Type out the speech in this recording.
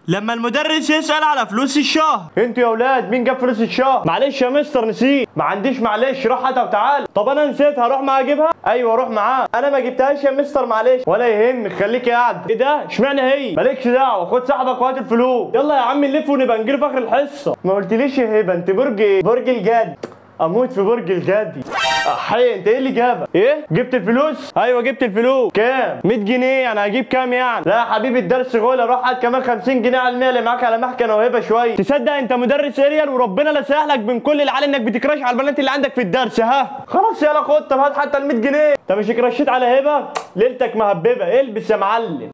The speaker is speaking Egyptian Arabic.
لما المدرس يسال على فلوس الشهر انتوا يا اولاد مين جاب فلوس الشهر معلش يا مستر نسيت ما عنديش معلش روح هاتها وتعال طب انا نسيت هروح معاه اجيبها ايوه روح معاه انا ما جبتهاش يا مستر معلش ولا يهمك خليك قاعد ايه ده اشمعنى هي مالكش دعوه خد صاحبك وهات الفلوس يلا يا عم نلف ونبقى نجري في اخر الحصه ما قلتليش يا هبه انت برج ايه برج الجد اموت في برج الجدي حي انت ايه اللي جابك ايه جبت الفلوس ايوه جبت الفلوس كام 100 جنيه يعني هجيب كام يعني لا يا حبيبي الدرس غلا روح هات كمان 50 جنيه على المية اللي معاك على محكمه وهبه شويه تصدق انت مدرس اريال وربنا لا لك من كل العيال انك بتكراش على البنات اللي عندك في الدرس ها خلاص يلا خد طب هات حتى ال 100 جنيه انت مش كرشيت على هبه ليلتك مهببه البس يا معلم